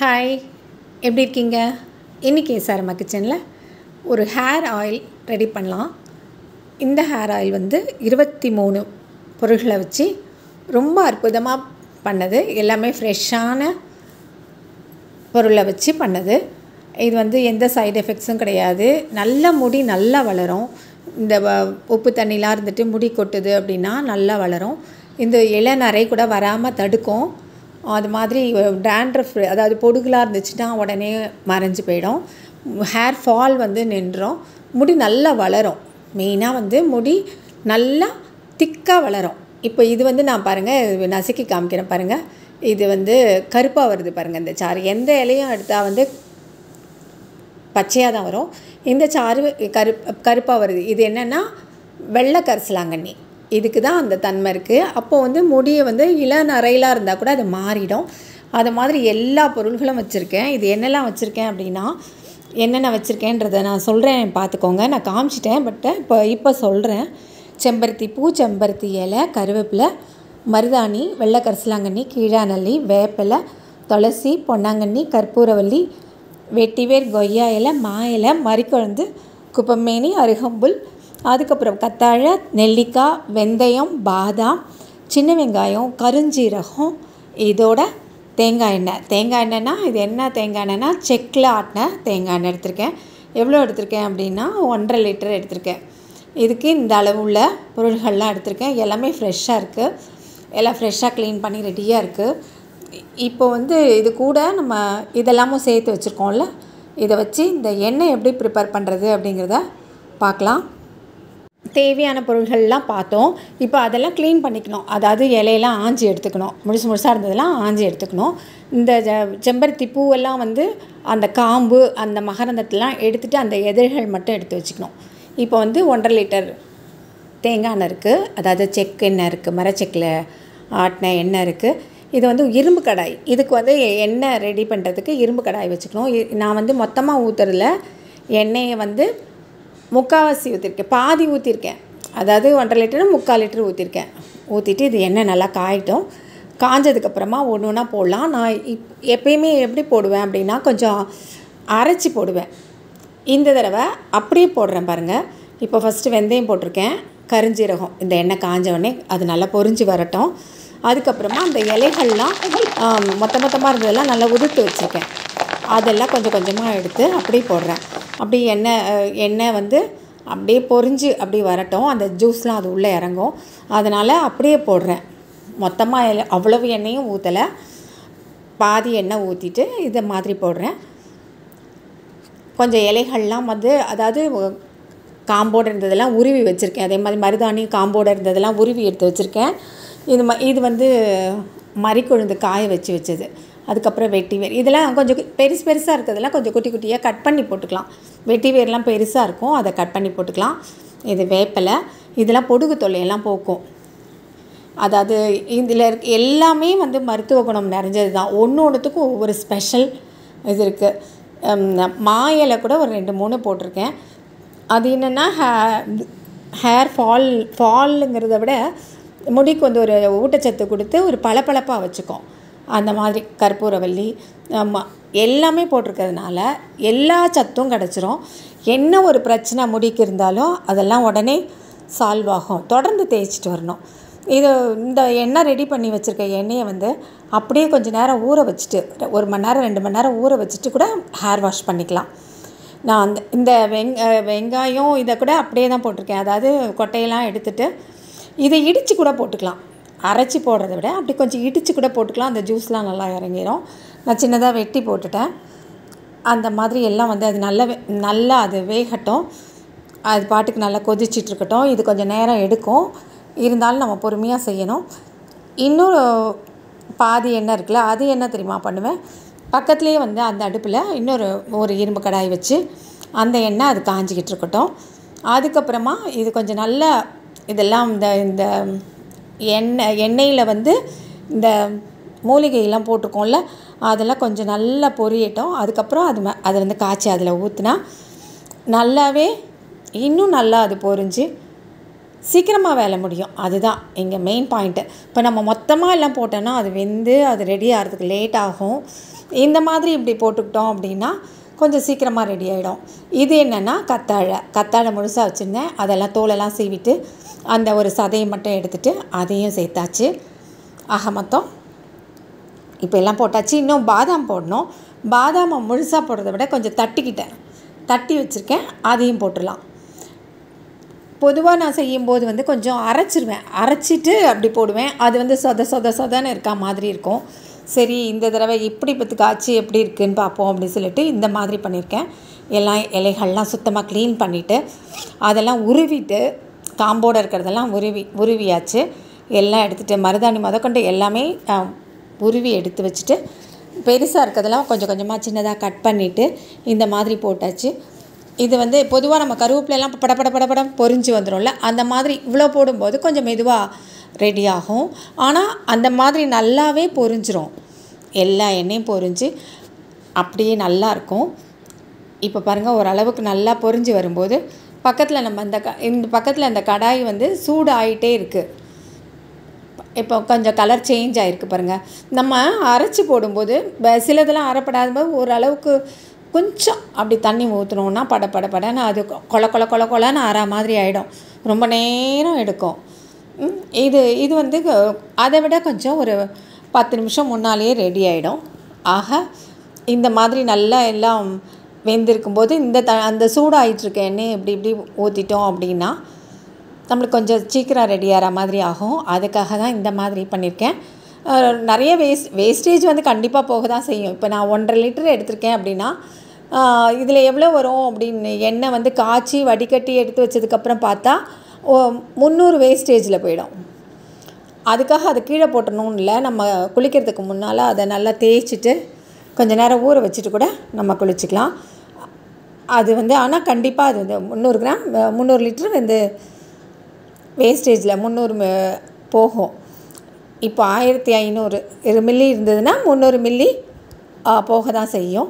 hi எப்படி இருக்கீங்க இன்றைக்கி சாரம்மா கிச்சனில் ஒரு ஹேர் ஆயில் ரெடி பண்ணலாம் இந்த ஹேர் ஆயில் வந்து இருபத்தி மூணு பொருள்களை வச்சு ரொம்ப அற்புதமாக பண்ணது எல்லாமே ஃப்ரெஷ்ஷான பொருளை வச்சு பண்ணது இது வந்து எந்த சைடு எஃபெக்ட்ஸும் கிடையாது நல்ல முடி நல்லா வளரும் இந்த வ- உப்பு தண்ணிலாம் இருந்துட்டு முடி கொட்டுது அப்படின்னா நல்லா வளரும் இந்த இளநரை கூட வராமல் தடுக்கும் அது மாதிரி டேண்ட்ரஃப் அதாவது பொடுகுலாக இருந்துச்சுன்னா உடனே மறைஞ்சு போயிடும் ஹேர் ஃபால் வந்து நின்றோம் முடி நல்லா வளரும் மெயினாக வந்து முடி நல்லா திக்காக வளரும் இப்போ இது வந்து நான் பாருங்கள் நசுக்கி காமிக்கிறேன் பாருங்கள் இது வந்து கருப்பாக வருது பாருங்கள் இந்த சாறு எந்த இலையும் எடுத்தால் வந்து பச்சையாக தான் வரும் இந்த சாறு கரு கருப்பாக வருது இது என்னென்னா வெள்ளை கரிசலாங்கண்ணி இதுக்கு தான் அந்த தன்மை இருக்குது அப்போது வந்து முடியை வந்து இளநரையிலாக இருந்தால் கூட அது மாறிடும் அது மாதிரி எல்லா பொருள்களும் வச்சுருக்கேன் இது என்னெல்லாம் வச்சுருக்கேன் அப்படின்னா என்னென்ன வச்சுருக்கேன்றதை நான் சொல்கிறேன் பார்த்துக்கோங்க நான் காமிச்சிட்டேன் பட் இப்போ இப்போ சொல்கிறேன் செம்பருத்தி பூ செம்பருத்தி இலை கருவேப்பிலை மருதாணி வெள்ளை கரிசலாங்கண்ணி கீழாநல்லி வேப்பிலை துளசி பொன்னாங்கண்ணி கற்பூரவல்லி வெட்டிவேர் கொய்யா இலை மா இலை மறிக்குழந்து குப்பமேனி அருகம்புல் அதுக்கப்புறம் கத்தாழை நெல்லிக்காய் வெந்தயம் பாதாம் சின்ன வெங்காயம் கருஞ்சீரகம் இதோட தேங்காய் எண்ணெய் தேங்காய் எண்ணெய்னா இது என்ன தேங்காய் எண்ணெய்னா செக்கில் ஆட்டின தேங்காய் எண்ணெய் எடுத்திருக்கேன் எவ்வளோ எடுத்திருக்கேன் அப்படின்னா ஒன்றரை லிட்டர் எடுத்திருக்கேன் இதுக்கு இந்த அளவு உள்ள பொருள்கள்லாம் எடுத்திருக்கேன் எல்லாமே ஃப்ரெஷ்ஷாக இருக்குது எல்லாம் ஃப்ரெஷ்ஷாக க்ளீன் பண்ணி ரெடியாக இருக்குது இப்போ வந்து இது கூட நம்ம இதெல்லாமும் சேர்த்து வச்சுருக்கோம்ல இதை வச்சு இந்த எண்ணெய் எப்படி ப்ரிப்பேர் பண்ணுறது அப்படிங்கிறத பார்க்கலாம் தேவையான பொருள்கள்லாம் பார்த்தோம் இப்போ அதெல்லாம் க்ளீன் பண்ணிக்கணும் அதாவது இலையெல்லாம் ஆஞ்சி எடுத்துக்கணும் முழுசு முழுசாக இருந்ததெல்லாம் ஆஞ்சி எடுத்துக்கணும் இந்த ஜ- செம்பருத்தி பூவெல்லாம் வந்து அந்த காம்பு அந்த மகரந்தத்தெல்லாம் எடுத்துட்டு அந்த எதிர்கள் மட்டும் எடுத்து வச்சுக்கணும் இப்போ வந்து ஒன்றரை லிட்டர் தேங்காய் எண்ணெய் இருக்குது அதாவது செக் எண்ணெய் இருக்குது மரச்செக்கில் ஆட்டின எண்ணெய் இருக்குது இது வந்து இரும்பு கடாய் இதுக்கு வந்து எண்ணெய் ரெடி பண்ணுறதுக்கு இரும்பு கடாய் வச்சுக்கணும் இ- நான் வந்து மொத்தமாக ஊற்றுறதுல எண்ணெயை வந்து முக்கால்வாசி ஊற்றிருக்கேன் பாதி ஊற்றிருக்கேன் அதாவது ஒன்றரை லிட்டர் முக்கால் லிட்டர் ஊற்றிருக்கேன் ஊற்றிட்டு இது எண்ணெய் நல்லா காயட்டும் காஞ்சதுக்கப்புறமா ஒன்று ஒன்றா போடலாம் நான் இப் எப்பயுமே எப்படி போடுவேன் அப்படின்னா கொஞ்சம் அரைச்சி போடுவேன் இந்த தடவை அப்படியே போடுறேன் பாருங்கள் இப்போ ஃபஸ்ட்டு வெந்தயம் போட்டிருக்கேன் கருஞ்சீரகம் இந்த எண்ணெய் காஞ்ச உடனே அது நல்லா பொரிஞ்சு வரட்டும் அதுக்கப்புறமா அந்த இலைகள்லாம் ஆம், மொத்த மொத்தமாக இருந்ததெல்லாம் நல்லா உதுத்து வச்சுருக்கேன் அதெல்லாம் கொஞ்சம் கொஞ்சமாக எடுத்து அப்படியே போடுறேன் அப்படி எண்ணெய் அஹ், எண்ணெய் வந்து அப்படியே பொரிஞ்சு அப்படி வரட்டும் அந்த ஜூஸ்லாம் அது உள்ளே இறங்கும் அதனால் அப்படியே போடுறேன் மொத்தமாக அவ்வளவு எண்ணெயும் ஊற்றலை பாதி எண்ணெய் ஊற்றிட்டு இதை மாதிரி போடுறேன் கொஞ்சம் இலைகள்லாம் வந்து அதாவது காம்போடு இருந்ததெல்லாம் உருவி வச்சுருக்கேன் அதே மாதிரி மருதாணி காம்போடு இருந்ததெல்லாம் உருவி எடுத்து வச்சுருக்கேன் இது ம இது வந்து மறிக்கொழுந்து காய வச்சு வச்சது அதுக்கப்புறம் வெட்டி வேர் இதெல்லாம் கொஞ்சம் கு- பெருசு பெருசாக இருக்கிறதெல்லாம் கொஞ்சம் குட்டி குட்டியாக கட் பண்ணி போட்டுக்கலாம் வெட்டி வேர்லாம் பெருசாக இருக்கும் அதை கட் பண்ணி போட்டுக்கலாம் இது வேப்பிலை இதெல்லாம் பொடுகு தொல்லையெல்லாம் போக்கும் அதாவது இதில் இருக்க எல்லாமே வந்து மருத்துவ குணம் நிறைஞ்சது தான் ஒன்று ஒன்றுத்துக்கும் ஒவ்வொரு ஸ்பெஷல் இது இருக்குது மா இலை கூட ஒரு ரெண்டு மூணு போட்டிருக்கேன் அது என்னென்னா ஹே ஹேர் ஃபால் ஃபாலுங்கிறத விட முடிக்கு வந்து ஒரு ஊட்டச்சத்து கொடுத்து ஒரு பளபளப்பாக வச்சுக்கும் அந்த மாதிரி கற்பூரவல்லி ஆமாம் எல்லாமே போட்டிருக்கிறதுனால எல்லா சத்தும் கிடச்சிரும் என்ன ஒரு பிரச்சனை முடிக்கு இருந்தாலும் அதெல்லாம் உடனே சால்வ் ஆகும் தொடர்ந்து தேய்ச்சிட்டு வரணும் இது இந்த எண்ணெய் ரெடி பண்ணி வச்சுருக்க எண்ணெயை வந்து அப்படியே கொஞ்சம் நேரம் ஊற வச்சுட்டு ஒரு மணி நேரம் ரெண்டு மணி நேரம் ஊற வச்சுட்டு கூட ஹேர் வாஷ் பண்ணிக்கலாம் நான் அந்த இந்த வெங் அஹ் வெங்காயம் இதை கூட அப்படியே தான் போட்டிருக்கேன் அதாவது கொட்டையெல்லாம் எடுத்துட்டு இதை இடித்து கூட போட்டுக்கலாம் அரைச்சி போடுறத விட அப்படி கொஞ்சம் இடித்து கூட போட்டுக்கலாம் அந்த ஜூஸ்லாம் நல்லா இறங்கிரும் நான் சின்னதாக வெட்டி போட்டுட்டேன் அந்த மாதிரி எல்லாம் வந்து அது நல்ல வே- நல்லா அது வேகட்டும் அது பாட்டுக்கு நல்லா கொதிச்சிட்டு இருக்கட்டும் இது கொஞ்சம் நேரம் எடுக்கும் இருந்தாலும் நம்ம பொறுமையாக செய்யணும் இன்னொரு பாதி எண்ணெய் இருக்குல்ல அது என்ன தெரியுமா பண்ணுவேன் பக்கத்துலேயே வந்து அந்த அடுப்பில் இன்னொரு ஒரு இரும்பு கடாய் வச்சு அந்த எண்ணெய் அது காஞ்சிக்கிட்டு இருக்கட்டும் அதுக்கப்புறமா இது கொஞ்சம் நல்லா இதெல்லாம் இந்த இந்த எண்ணெய் எண்ணெயில் வந்து இந்த மூலிகையெல்லாம் போட்டிருக்கோம்ல அதெல்லாம் கொஞ்சம் நல்லா பொரியட்டும் அதுக்கப்புறம் அது ம- அதை வந்து காய்ச்சி அதில் ஊற்றினா நல்லாவே இன்னும் நல்லா அது பொரிஞ்சு சீக்கிரமாக வேலை முடியும் அதுதான் இங்கே மெயின் பாயிண்ட்டு இப்போ நம்ம மொத்தமாக எல்லாம் போட்டோன்னா அது வெந்து அது ரெடி ஆகிறதுக்கு லேட் ஆகும் இந்த மாதிரி இப்படி போட்டுக்கிட்டோம் அப்படின்னா கொஞ்சம் சீக்கிரமாக ரெடி ஆகிடும் இது என்னென்னா கத்தாழை கத்தாழை முழுசாக வச்சுருந்தேன் அதெல்லாம் தோலெல்லாம் சீவிட்டு அந்த ஒரு சதையை மட்டும் எடுத்துகிட்டு அதையும் சேர்த்தாச்சு ஆக மொத்தம் இப்போ எல்லாம் போட்டாச்சு இன்னும் பாதாம் போடணும் பாதாமை முழுசாக போடுறத விட கொஞ்சம் தட்டிக்கிட்டேன் தட்டி வச்சுருக்கேன் அதையும் போட்டுடலாம் பொதுவாக நான் செய்யும்போது வந்து கொஞ்சம் அரைச்சிருவேன் அரைச்சிட்டு அப்படி போடுவேன் அது வந்து சொத சொத சொதன்னு இருக்கா மாதிரி இருக்கும் சரி இந்த தடவை இப்படி பத்து காய்ச்சி எப்படி இருக்குன்னு பார்ப்போம் அப்படின்னு சொல்லிட்டு இந்த மாதிரி பண்ணியிருக்கேன் எல்லாம் இலைகள்லாம் சுத்தமாக க்ளீன் பண்ணிவிட்டு அதெல்லாம் உருவிட்டு காம்போடு இருக்கிறதெல்லாம் உருவி உருவியாச்சு எல்லாம் எடுத்துகிட்டு மருதாணி முதற்கொண்டு எல்லாமே உருவி எடுத்து வச்சுட்டு பெருசாக இருக்கிறதெல்லாம் கொஞ்சம் கொஞ்சமாக சின்னதாக கட் பண்ணிவிட்டு இந்த மாதிரி போட்டாச்சு இது வந்து பொதுவாக நம்ம கருவேப்பிலெல்லாம் பட பட பட படம் பொரிஞ்சு வந்துடும்ல அந்த மாதிரி இவ்வளோ போடும்போது கொஞ்சம் மெதுவாக ரெடி ஆகும் ஆனால் அந்த மாதிரி நல்லாவே பொரிஞ்சிரும் எல்லா எண்ணெயும் பொரிஞ்சு அப்படியே நல்லாயிருக்கும் இப்போ பாருங்கள் ஓரளவுக்கு நல்லா பொரிஞ்சு வரும்போது பக்கத்தில் நம்ம இந்த க இந்த பக்கத்தில் அந்த கடாய் வந்து சூடு ஆகிட்டே இருக்குது இப்போ கொஞ்சம் கலர் சேஞ்ச் ஆகிருக்கு பாருங்கள் நம்ம அரைச்சி போடும்போது சிலதெல்லாம் அரைப்படாத போது ஓரளவுக்கு கொஞ்சம் அப்படி தண்ணி ஊற்றினோன்னா பட பட படன்னு அது கொல கொல கொல கொலன்னு அரை மாதிரி ஆகிடும் ரொம்ப நேரம் எடுக்கும் இது இது வந்து அதை விட கொஞ்சம் ஒரு பத்து நிமிஷம் முன்னாலேயே ரெடி ஆகிடும் ஆக இந்த மாதிரி நல்லா எல்லாம் வெந்திருக்கும்போது இந்த த அந்த சூடாகிட்டுருக்க எண்ணெய் இப்படி இப்படி ஊற்றிட்டோம் அப்படின்னா நம்மளுக்கு கொஞ்சம் சீக்கிரம் ரெடி ஆகிற மாதிரி ஆகும் அதுக்காக தான் இந்த மாதிரி பண்ணியிருக்கேன் நிறைய வேஸ்ட் வேஸ்டேஜ் வந்து கண்டிப்பாக போக தான் செய்யும் இப்போ நான் ஒன்றரை லிட்டர் எடுத்திருக்கேன் அப்படின்னா இதில் எவ்வளோ வரும் அப்படின்னு எண்ணெய் வந்து காய்ச்சி வடிகட்டி எடுத்து வச்சதுக்கப்புறம் பார்த்தா முந்நூறு வேஸ்டேஜில் போயிடும் அதுக்காக அதை கீழே போட்டணும்னு இல்லை நம்ம குளிக்கிறதுக்கு முன்னால் அதை நல்லா தேய்ச்சிட்டு கொஞ்ச நேரம் ஊற வச்சுட்டு கூட நம்ம குளிச்சிக்கலாம் அது வந்து ஆனால் கண்டிப்பாக அது வந்து முந்நூறு கிராம் முந்நூறு லிட்டர் வந்து வேஸ்டேஜில் முந்நூறு போகும் இப்போ ஆயிரத்தி ஐநூறு இரு மில்லி இருந்ததுன்னா முந்நூறு மில்லி போக தான் செய்யும்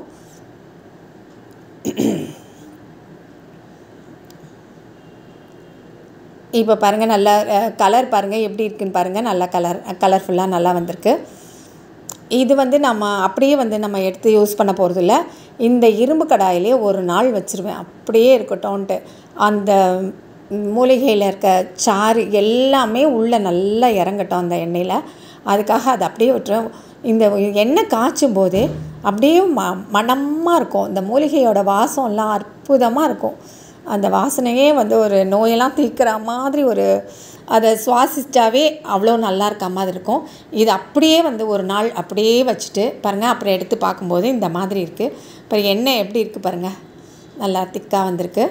இப்போ பாருங்கள் நல்லா கலர் பாருங்கள் எப்படி இருக்குன்னு பாருங்கள் நல்லா கலர் கலர்ஃபுல்லாக நல்லா வந்திருக்கு இது வந்து நம்ம அப்படியே வந்து நம்ம எடுத்து யூஸ் பண்ண போகிறதில்ல இந்த இரும்பு கடாயிலே ஒரு நாள் வச்சுருவேன் அப்படியே இருக்கட்டும்ன்ட்டு அந்த மூலிகையில் இருக்க சாறு எல்லாமே உள்ளே நல்லா இறங்கட்டும் அந்த எண்ணெயில் அதுக்காக அதை அப்படியே விட்டுருவேன் இந்த எண்ணெய் காய்ச்சும் போது அப்படியே ம மணமாக இருக்கும் இந்த மூலிகையோட வாசம்லாம் அற்புதமாக இருக்கும் அந்த வாசனையே வந்து ஒரு நோயெல்லாம் தீர்க்கிற மாதிரி ஒரு அதை சுவாசிச்சாவே அவ்வளோ நல்லா இருக்க மாதிரி இருக்கும் இது அப்படியே வந்து ஒரு நாள் அப்படியே வச்சுட்டு பாருங்கள் அப்புறம் எடுத்து பார்க்கும்போது இந்த மாதிரி இருக்குது இப்போ எண்ணெய் எப்படி இருக்குது பாருங்கள் நல்லா திக்காக வந்திருக்கு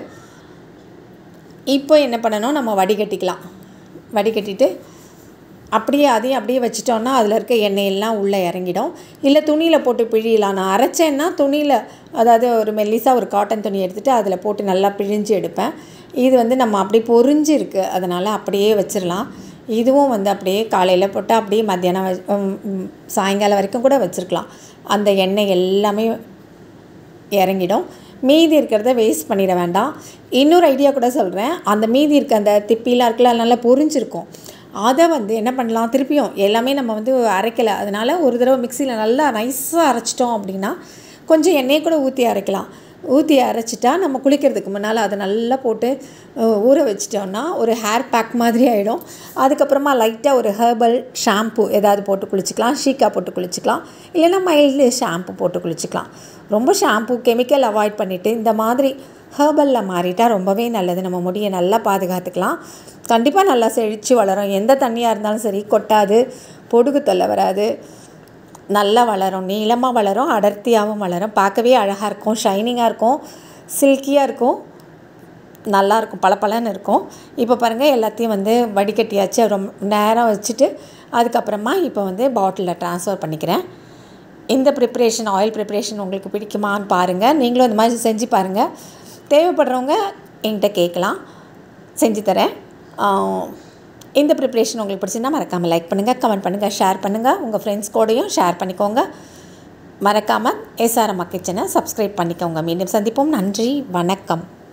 இப்போ என்ன பண்ணணும் நம்ம வடிகட்டிக்கலாம் வடிகட்டிட்டு அப்படியே அதையும் அப்படியே வச்சிட்டோன்னா அதில் இருக்க எண்ணெயெல்லாம் உள்ளே இறங்கிடும் இல்லை துணியில் போட்டு பிழியலாம் நான் அரைச்சேன்னா துணியில் அதாவது ஒரு மெல்லிசாக ஒரு காட்டன் துணி எடுத்துகிட்டு அதில் போட்டு நல்லா பிழிஞ்சு எடுப்பேன் இது வந்து நம்ம அப்படி பொறிஞ்சு இருக்குது அதனால் அப்படியே வச்சிடலாம் இதுவும் வந்து அப்படியே காலையில் போட்டால் அப்படியே மத்தியானம் சாயங்காலம் வரைக்கும் கூட வச்சுருக்கலாம் அந்த எண்ணெய் எல்லாமே இறங்கிடும் மீதி இருக்கிறத வேஸ்ட் பண்ணிட வேண்டாம் இன்னொரு ஐடியா கூட சொல்கிறேன் அந்த மீதி இருக்க அந்த திப்பிலாம் இருக்குல்ல நல்லா பொரிஞ்சிருக்கும் அதை வந்து என்ன பண்ணலாம் திருப்பியும் எல்லாமே நம்ம வந்து அரைக்கலை அதனால் ஒரு தடவை மிக்சியில் நல்லா நைஸாக அரைச்சிட்டோம் அப்படின்னா கொஞ்சம் எண்ணெயை கூட ஊற்றி அரைக்கலாம் ஊற்றி அரைச்சிட்டா நம்ம குளிக்கிறதுக்கு முன்னால் அதை நல்லா போட்டு ஊற வச்சிட்டோம்னா ஒரு ஹேர் பேக் மாதிரி ஆகிடும் அதுக்கப்புறமா லைட்டாக ஒரு ஹேர்பல் ஷாம்பு ஏதாவது போட்டு குளிச்சிக்கலாம் ஷீக்கா போட்டு குளிச்சிக்கலாம் இல்லைன்னா மைல்டு ஷாம்பு போட்டு குளிச்சிக்கலாம் ரொம்ப ஷாம்பு கெமிக்கல் அவாய்ட் பண்ணிவிட்டு இந்த மாதிரி ஹேர்பலில் மாறிட்டால் ரொம்பவே நல்லது நம்ம முடியை நல்லா பாதுகாத்துக்கலாம் கண்டிப்பாக நல்லா செழித்து வளரும் எந்த தண்ணியாக இருந்தாலும் சரி கொட்டாது பொடுகு தொல்லை வராது நல்லா வளரும் நீளமாக வளரும் அடர்த்தியாகவும் வளரும் பார்க்கவே அழகாக இருக்கும் ஷைனிங்காக இருக்கும் சில்கியாக இருக்கும் நல்லாயிருக்கும் பளபளன்னு இருக்கும் இப்போ பாருங்கள் எல்லாத்தையும் வந்து வடிகட்டியாச்சு ரொம்ப நேரம் வச்சுட்டு அதுக்கப்புறமா இப்போ வந்து பாட்டிலில் ட்ரான்ஸ்ஃபர் பண்ணிக்கிறேன் இந்த ப்ரிப்ரேஷன் ஆயில் ப்ரிப்ரேஷன் உங்களுக்கு பிடிக்குமான்னு பாருங்கள் நீங்களும் இந்த மாதிரி செஞ்சு பாருங்கள் தேவைப்படுறவங்க என்கிட்ட கேட்கலாம் செஞ்சு தரேன் இந்த ப்ரிப்ரேஷன் உங்களுக்கு பிடிச்சிருந்தா மறக்காமல் லைக் பண்ணுங்கள் கமெண்ட் பண்ணுங்கள் ஷேர் பண்ணுங்கள் உங்கள் ஃப்ரெண்ட்ஸ் கூடயும் ஷேர் பண்ணிக்கோங்க மறக்காமல் எஸ்ஆர்எம் கிச்சனை சப்ஸ்கிரைப் பண்ணிக்கோங்க மீண்டும் சந்திப்போம் நன்றி வணக்கம்